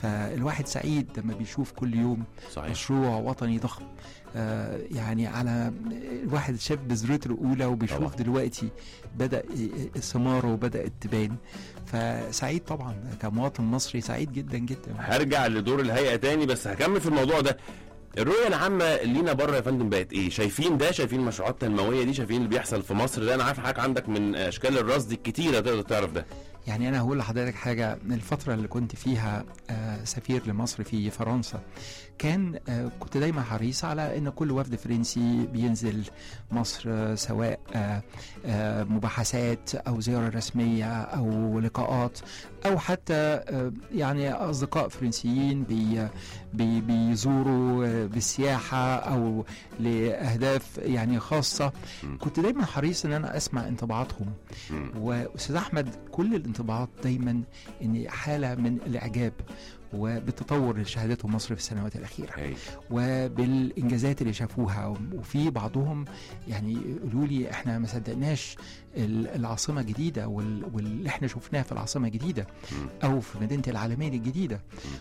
فالواحد سعيد لما بيشوف كل يوم صحيح مشروع وطني ضخم آه، يعني على الواحد شاف بذرته الاولى وبيشوف طبعا. طبعا. دلوقتي بدا ثماره وبدات تبان فسعيد طبعا كمواطن مصري سعيد جدا جدا هرجع لدور الهيئه تاني بس هكمل في الموضوع ده الرؤيه العامه لينا بره يا فندم بقت ايه شايفين ده شايفين المشروعات التنمويه دي شايفين اللي بيحصل في مصر ده انا عارف حضرتك عندك من اشكال الرصد الكتيره تقدر تعرف ده يعني انا هقول لحضرتك حاجه من الفتره اللي كنت فيها آه، سفير لمصر في فرنسا كان آه، كنت دايما حريص على ان كل وفد فرنسي بينزل مصر آه، سواء آه، آه، مباحثات او زياره رسميه او لقاءات او حتى آه، يعني اصدقاء فرنسيين بي بي بيزوروا آه، بالسياحه او لاهداف يعني خاصه م. كنت دايما حريص ان انا اسمع انطباعاتهم مم. واستاذ احمد كل الانطباعات دايما ان حاله من الاعجاب وبالتطور اللي شهدته مصر في السنوات الاخيره هاي. وبالانجازات اللي شافوها وفي بعضهم يعني يقولوا لي احنا ما صدقناش ال- العاصمه الجديده وال- واللي احنا شفناه في العاصمه الجديده مم. او في مدينه العالمين الجديده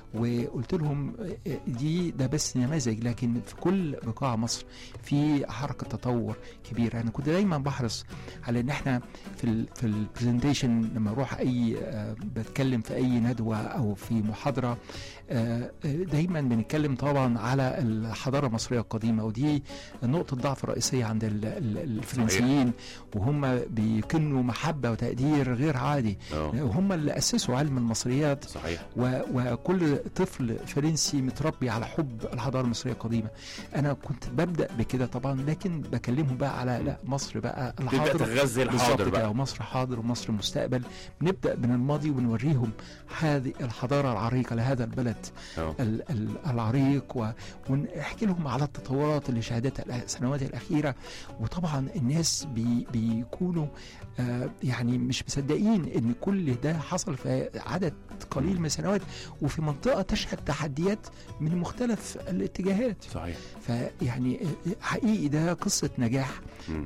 وقلت لهم اه، دي ده بس نماذج لكن في كل بقاع مصر في حركه تطور كبيره انا كنت دايما بحرص على ان احنا في ال في البرزنتيشن لما اروح اي اه، بتكلم في اي ندوه او في محاضره اه، اه، دايما بنتكلم طبعا على الحضاره المصريه القديمه ودي نقطه ضعف رئيسيه عند ال- ال- الفرنسيين وهم بيكنوا محبه وتقدير غير عادي اه وهم اللي اسسوا علم المصريات صحيح و... وكل طفل فرنسي متربي على حب الحضاره المصريه القديمه انا كنت ببدا بكده طبعا لكن بكلمهم بقى على لا مصر بقى تبدا الحاضر تغذي الحاضر بالظبط كده بقى ومصر حاضر ومصر مستقبل بنبدا من الماضي وبنوريهم هذه الحضاره العريقه لهذا البلد اه ال- ال- العريق و- ونحكي لهم على التطورات اللي شهدتها السنوات الأخيرة وطبعا الناس بي بيكونوا آه يعني مش مصدقين ان كل ده حصل في عدد قليل من السنوات وفي منطقة تشهد تحديات من مختلف الاتجاهات صحيح فيعني حقيقي ده قصة نجاح مم.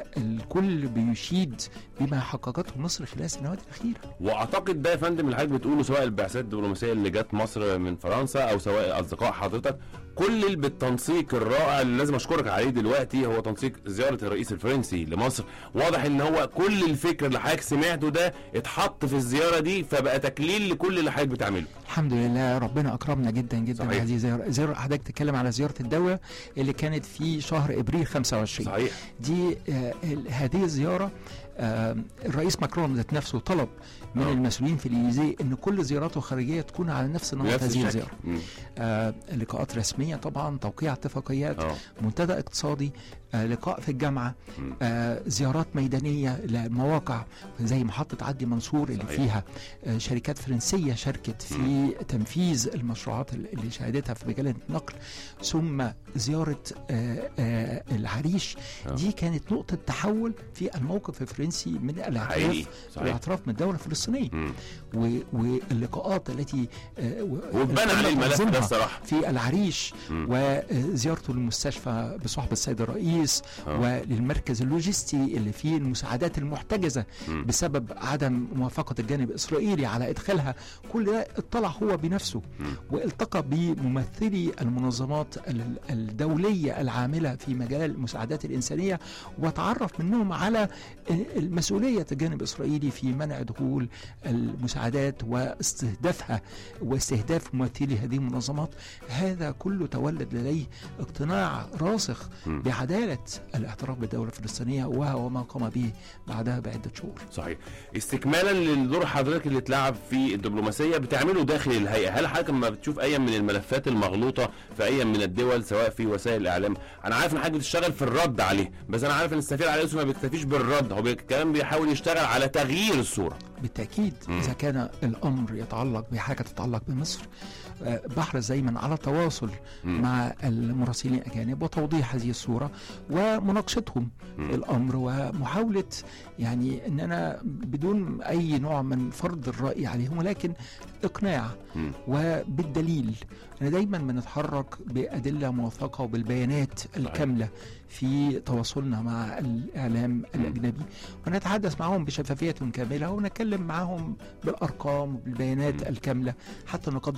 والكل بيشيد بما حققته مصر خلال السنوات الأخيرة واعتقد ده يا فندم اللي حضرتك بتقوله سواء البعثات الدبلوماسيه اللي جت مصر من فرنسا او سواء اصدقاء حضرتك كل اللي بالتنسيق الرائع اللي لازم اشكرك عليه دلوقتي هو تنسيق زياره الرئيس الفرنسي لمصر واضح ان هو كل الفكر اللي حضرتك سمعته ده اتحط في الزياره دي فبقى تكليل لكل اللي حضرتك بتعمله الحمد لله ربنا اكرمنا جدا جدا صحيح. بهذه الزياره زياره حضرتك تتكلم على زياره الدوله اللي كانت في شهر ابريل 25 صحيح دي آه ال- هذه الزياره آه الرئيس ماكرون ذات نفسه طلب من آه. المسؤولين في اليزيه ان كل زياراته الخارجيه تكون على نفس نمط بنفس هذه الشكل. الزياره مم. آه لقاءات رسميه طبعا توقيع اتفاقيات اه منتدى اقتصادي آه لقاء في الجامعه مم. آه زيارات ميدانيه لمواقع زي محطه عدي منصور اللي صحيح. فيها آه شركات فرنسيه شاركت في تنفيذ المشروعات اللي شهدتها في مجال النقل ثم زياره آه آه العريش آه. دي كانت نقطه تحول في الموقف الفرنسي من الاعتراف حقيقي صحيح الاعتراف من الدوله الفلسطينيه مم. و- واللقاءات التي آه و- واتبنى التم عليه الملف ده تنظيمها الصراحه في العريش مم. وزيارته للمستشفى بصحبة السيد الرئيس آه. وللمركز اللوجستي اللي فيه المساعدات المحتجزة مم. بسبب عدم موافقة الجانب الإسرائيلي على إدخالها كل ده اطلع هو بنفسه مم. والتقى بممثلي المنظمات ال- الدولية العاملة في مجال المساعدات الإنسانية وتعرف منهم على المسؤولية الجانب الإسرائيلي في منع دخول المساعدات واستهدافها واستهداف ممثلي هذه المنظمات هذا كله تولد لديه اقتناع راسخ مم. بعدالة الاعتراف بالدولة الفلسطينية وهو ما قام به بعدها بعدة شهور صحيح استكمالا لدور حضرتك اللي اتلعب في الدبلوماسيه بتعمله داخل الهيئه هل حضرتك لما بتشوف اي من الملفات المغلوطه في اي من الدول سواء في وسائل الاعلام انا عارف ان حضرتك بتشتغل في الرد عليه بس انا عارف ان السفير علي يوسف ما بيكتفيش بالرد هو بي- كمان بيحاول يشتغل على تغيير الصوره بالتأكيد مم. إذا كان الأمر يتعلق بحاجة تتعلق بمصر آه، بحرص دايما على تواصل مم. مع المراسلين الأجانب وتوضيح هذه الصورة ومناقشتهم مم. في الأمر ومحاولة يعني أن أنا بدون أي نوع من فرض الرأي عليهم ولكن إقناع مم. وبالدليل أنا دايما بنتحرك بأدلة موثقة وبالبيانات الكاملة في تواصلنا مع الإعلام الأجنبي ونتحدث معهم بشفافية كاملة ونتكلم معهم بالأرقام وبالبيانات مم. الكاملة حتى نقدم لهم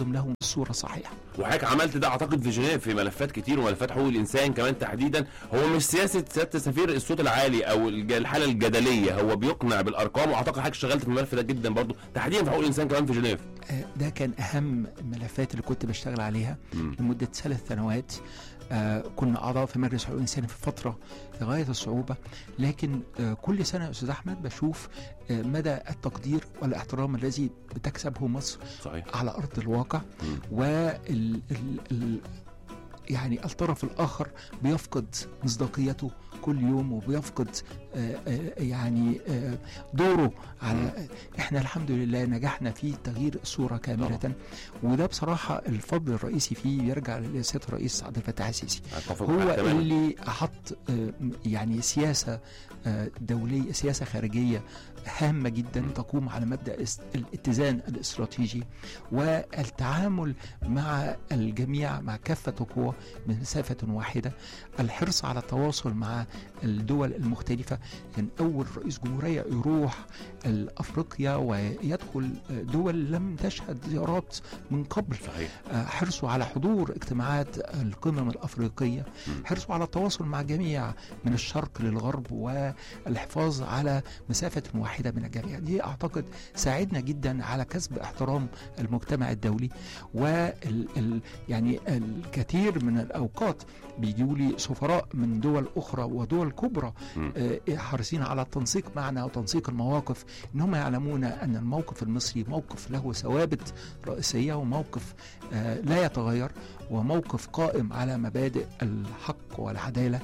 الصوره الصحيحه وحضرتك عملت ده اعتقد في جنيف في ملفات كتير وملفات حقوق الانسان كمان تحديدا هو مش سياسه سياده السفير الصوت العالي او الج- الحاله الجدليه هو بيقنع بالارقام واعتقد حضرتك اشتغلت في الملف ده جدا برضو تحديدا في حقوق الانسان كمان في جنيف آه، ده كان اهم الملفات اللي كنت بشتغل عليها مم. لمده ثلاث سنوات آه كنا اعضاء في مجلس حقوق الانسان في فتره في غايه الصعوبه لكن آه كل سنه يا استاذ احمد بشوف آه مدى التقدير والاحترام الذي بتكسبه مصر صحيح على ارض الواقع مم. وال ال ال يعني الطرف الاخر بيفقد مصداقيته كل يوم وبيفقد آه، آه، يعني آه، دوره على احنا الحمد لله نجحنا في تغيير الصوره كامله وده بصراحه الفضل الرئيسي فيه يرجع لسياده الرئيس عبد الفتاح السيسي اتفق هو معاك تماما اللي حط آه، يعني سياسه آه، دوليه سياسه خارجيه هامه جدا م. تقوم على مبدا الاس- الاتزان الاستراتيجي والتعامل مع الجميع مع كافه القوى من مسافه واحده الحرص على التواصل مع الدول المختلفه كان اول رئيس جمهوريه يروح افريقيا ويدخل دول لم تشهد زيارات من قبل صحيح آه، حرصوا على حضور اجتماعات القمم الافريقيه م. حرصوا على التواصل مع الجميع من الشرق للغرب والحفاظ على مسافه واحده من الجميع دي اعتقد ساعدنا جدا على كسب احترام المجتمع الدولي وال ال يعني الكثير من الاوقات بيجوا لي سفراء من دول اخرى ودول كبرى م. آه، حريصين على التنسيق معنا وتنسيق المواقف ان هم يعلمون ان الموقف المصري موقف له ثوابت رئيسيه وموقف آه، لا يتغير وموقف قائم على مبادئ الحق والعداله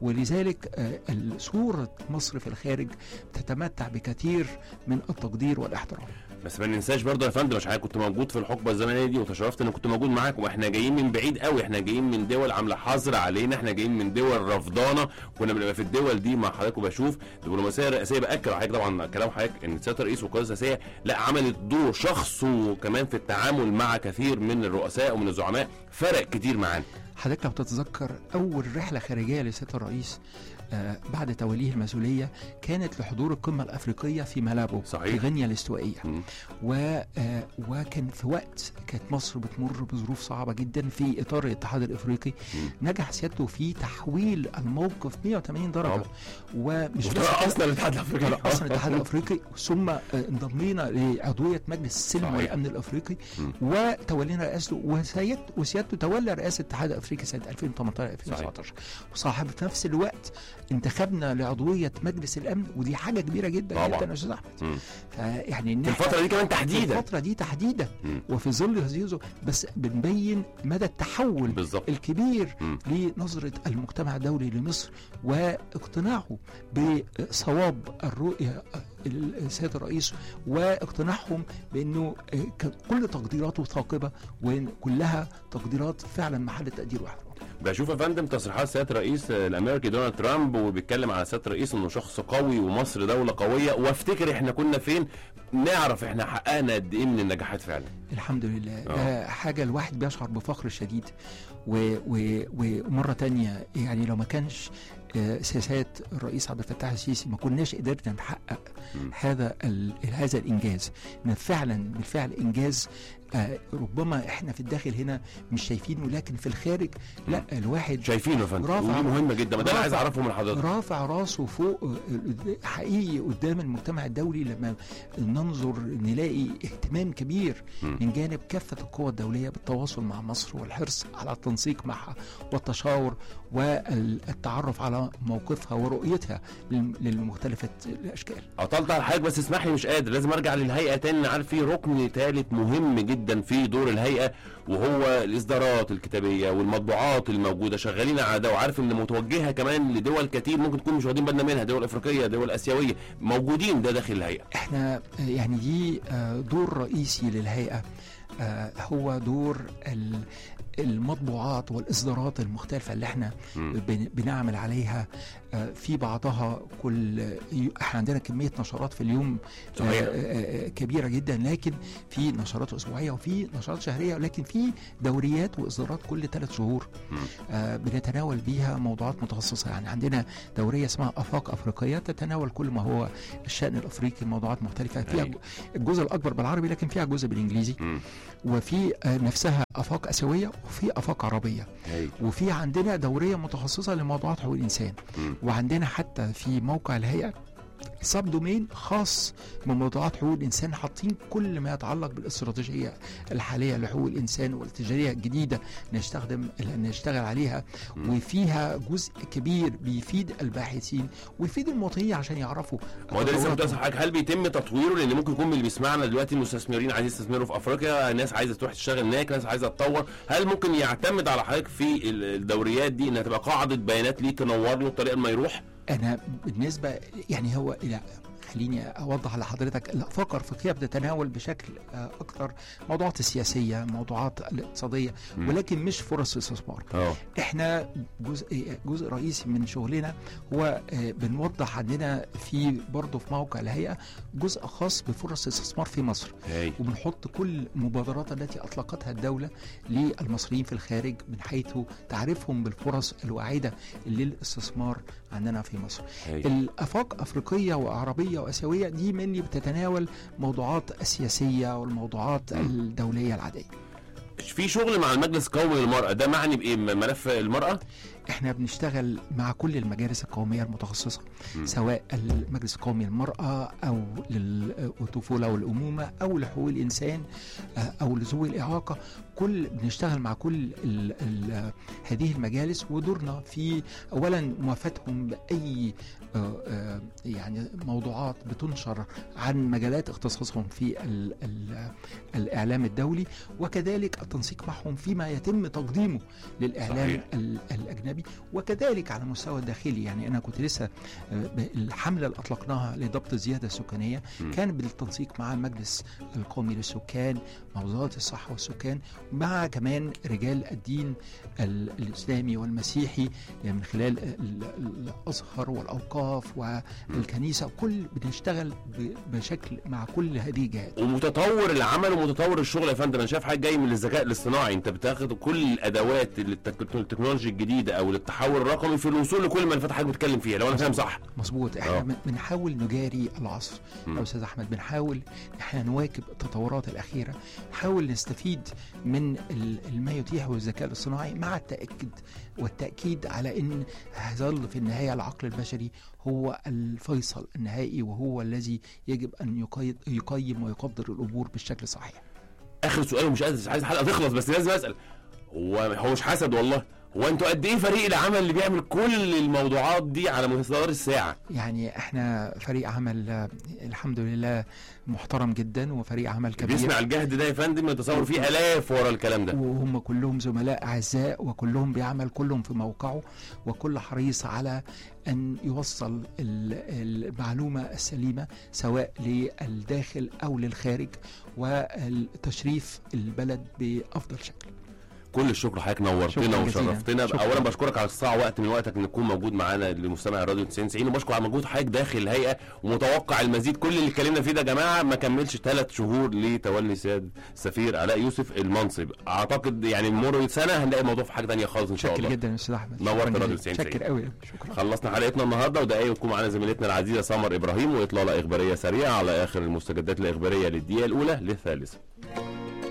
ولذلك آه، صورة مصر في الخارج تتمتع بكثير من التقدير والاحترام بس ما ننساش برضه يا فندم عشان كنت موجود في الحقبه الزمنيه دي وتشرفت ان كنت موجود معاكم واحنا جايين من بعيد قوي احنا جايين من دول عامله حظر علينا احنا جايين من دول رفضانه كنا بنبقى في الدول دي مع حضرتك وبشوف دبلوماسيه رئاسيه باكد على حضرتك طبعا كلام حضرتك ان سياده الرئيس والقياده السياسيه لا عملت دور شخصه كمان في التعامل مع كثير من الرؤساء ومن الزعماء فرق كتير معانا حضرتك لو تتذكر أول رحلة خارجية لسيادة الرئيس آه، بعد توليه المسؤولية كانت لحضور القمة الأفريقية في ملابو صحيح. في غينيا الاستوائية مم. و آه، وكان في وقت كانت مصر بتمر بظروف صعبة جدا في إطار الاتحاد الإفريقي مم. نجح سيادته في تحويل الموقف 180 درجة طبعا. ومش بس كده، اصلا الاتحاد الافريقي على اصلا الاتحاد الافريقي ثم آه، انضمينا لعضويه مجلس السلم صحيح. والامن الافريقي مم. وتولينا رئاسته وسيادته وسيادته تولى رئاسه الاتحاد الافريقي سنه 2018 2019 وصاحب في نفس الوقت انتخبنا لعضويه مجلس الامن ودي حاجه كبيره جدا طبعا. جدا يا استاذ احمد مم. فيعني إن في إحنا الفتره دي كمان في تحديدا الفتره دي تحديدا مم. وفي ظل هذه الظروف بس بنبين مدى التحول بالظبط الكبير مم. لنظرة المجتمع الدولي لمصر واقتناعه بصواب الرؤية السيد الرئيس واقتناعهم بأنه كان كل تقديراته ثاقبة وكلها تقديرات فعلا محل تقدير واحترام بشوف يا فندم تصريحات سياده الرئيس الامريكي دونالد ترامب وبيتكلم على سياده الرئيس انه شخص قوي ومصر دوله قويه وافتكر احنا كنا فين نعرف احنا حققنا قد ايه من النجاحات فعلا الحمد لله آه. ده حاجة الواحد بيشعر بفخر شديد و- و- ومرة تانية يعني لو ما كانش آه، سياسات الرئيس عبد الفتاح السيسي ما كناش قدرنا نحقق مم. هذا ال- هذا الانجاز إن فعلا بالفعل انجاز آه، ربما احنا في الداخل هنا مش شايفينه لكن في الخارج لا الواحد شايفينه يا فندم رافع- ودي مهمه جدا ما ده انا عايز رافع- اعرفه من حضرتك رافع راسه فوق آه، حقيقي قدام المجتمع الدولي لما ننظر نلاقي اهتمام كبير مم. من جانب كافة القوى الدولية بالتواصل مع مصر والحرص على التنسيق معها والتشاور والتعرف على موقفها ورؤيتها للم- للمختلفة الأشكال قطلت على حضرتك بس اسمح لي مش قادر لازم ارجع للهيئه تاني أنا عارف في ركن ثالث مهم جدا في دور الهيئه وهو الاصدارات الكتابيه والمطبوعات الموجوده شغالين على ده وعارف ان متوجهه كمان لدول كتير ممكن تكون مش واخدين بالنا منها دول افريقيه دول اسيويه موجودين ده داخل الهيئه احنا آه، يعني دي آه، دور رئيسي للهيئة آه، هو دور ال- المطبوعات والاصدارات المختلفه اللي احنا مم. بن- بنعمل عليها آه، في بعضها كل ي- احنا عندنا كميه نشرات في اليوم آه، صحيح. آه، آه، كبيره جدا لكن في نشرات اسبوعيه وفي نشرات شهريه ولكن في دوريات واصدارات كل ثلاث شهور مم. آه، بنتناول بيها موضوعات متخصصه يعني عندنا دوريه اسمها افاق افريقيه تتناول كل ما هو الشان الافريقي موضوعات مختلفه فيها أيوة. الجزء الاكبر بالعربي لكن فيها جزء بالانجليزي مم. وفي آه، نفسها افاق اسيويه وفي افاق عربيه هاي. وفي عندنا دوريه متخصصه لموضوعات حقوق الانسان مم. وعندنا حتى في موقع الهيئه سب دومين خاص بموضوعات حقوق الانسان حاطين كل ما يتعلق بالاستراتيجيه الحاليه لحقوق الانسان والاستراتيجيه الجديده نستخدم نشتغل عليها مم. وفيها جزء كبير بيفيد الباحثين ويفيد المواطنين عشان يعرفوا ما هو ده لسه كنت تطوراتهم. اسال حضرتك هل بيتم تطويره لان ممكن يكون من اللي بيسمعنا دلوقتي المستثمرين عايزين يستثمروا في افريقيا ناس عايزه تروح تشتغل هناك ناس عايزه تطور هل ممكن يعتمد على حضرتك في ال- الدوريات دي انها تبقى قاعده بيانات ليه تنور له الطريقه ما يروح انا بالنسبه يعني هو لا خليني اوضح لحضرتك الافاق الافريقيه بتتناول بشكل آه، اكثر موضوعات السياسيه موضوعات الاقتصاديه مم. ولكن مش فرص استثمار اه احنا جزء جزء رئيسي من شغلنا هو آه، بنوضح عندنا في برضه في موقع الهيئه جزء خاص بفرص الاستثمار في مصر هاي وبنحط كل المبادرات التي اطلقتها الدوله للمصريين في الخارج من حيث تعرفهم بالفرص الواعده للاستثمار عندنا في مصر. هاي الافاق افريقيه وعربيه واسيويه دي مني بتتناول موضوعات السياسيه والموضوعات مم. الدوليه العاديه. في شغل مع المجلس القومي للمراه ده معني بايه م- ملف المراه احنا بنشتغل مع كل المجالس القوميه المتخصصه مم. سواء المجلس القومي للمراه او للطفوله والامومه او لحقوق الانسان آه، او لذوي الاعاقه كل بنشتغل مع كل ال ال هذه المجالس ودورنا في اولا موافاتهم باي آه، آه، يعني موضوعات بتنشر عن مجالات اختصاصهم في ال ال الاعلام الدولي وكذلك التنسيق معهم فيما يتم تقديمه للاعلام صحيح. ال- الاجنبي وكذلك على المستوى الداخلي يعني انا كنت لسه آه، ب- الحمله اللي اطلقناها لضبط الزياده السكانيه مم. كان بالتنسيق مع المجلس القومي للسكان مع وزاره الصحه والسكان مع كمان رجال الدين ال- الاسلامي والمسيحي يعني من خلال ال- ال- الازهر والاوقاف والكنيسه كل بنشتغل ب- بشكل مع كل هذه الجهات ومتطور العمل ومتطور الشغل يا فندم انا شايف حاجه جاي من الذكاء الاصطناعي انت بتاخد كل الادوات اللي التك- التكنولوجيا الجديده او التحول الرقمي في الوصول لكل ما الفتح حضرتك بتتكلم فيها لو انا فاهم صح مظبوط آه. احنا بن- بنحاول نجاري العصر مم. يا استاذ احمد بنحاول إن احنا نواكب التطورات الاخيره نحاول نستفيد من ال- ما يتيحه الذكاء الاصطناعي مع التاكد والتاكيد على ان هيظل في النهايه العقل البشري هو الفيصل النهائي وهو الذي يجب ان يقيد يقيم ويقدر الامور بالشكل الصحيح اخر سؤال ومش عايز عايز الحلقه تخلص بس لازم اسال هو هو مش حسد والله هو انتوا قد ايه فريق العمل اللي بيعمل كل الموضوعات دي على مدار الساعه يعني احنا فريق عمل آه، الحمد لله محترم جدا وفريق عمل كبير بيسمع الجهد ده يا فندم يتصور فيه الاف ورا الكلام ده وهم كلهم زملاء اعزاء وكلهم بيعمل كلهم في موقعه وكل حريص على ان يوصل ال- المعلومه السليمه سواء للداخل او للخارج وتشريف البلد بافضل شكل. كل الشكر حضرتك شكراً نورتنا جزيلاً. وشرفتنا شكراً. اولا بشكرك على الساعه وقت من وقتك ان تكون موجود معانا لمستمع الراديو 90 90 وبشكر على مجهود حضرتك داخل الهيئه ومتوقع المزيد كل اللي اتكلمنا فيه ده يا جماعه ما كملش ثلاث شهور لتولي سياد السفير علاء يوسف المنصب اعتقد يعني مر سنه هنلاقي الموضوع في حاجه ثانيه خالص ان شاء شكر الله جدا يا استاذ احمد نورت شكراً راديو جزيلاً. 90 شكر قوي شكرا خلصنا حلقتنا النهارده ودقايق تكون معانا زميلتنا العزيزه سمر ابراهيم واطلاله اخباريه سريعه على اخر المستجدات الاخباريه للدقيقه الاولى للثالثه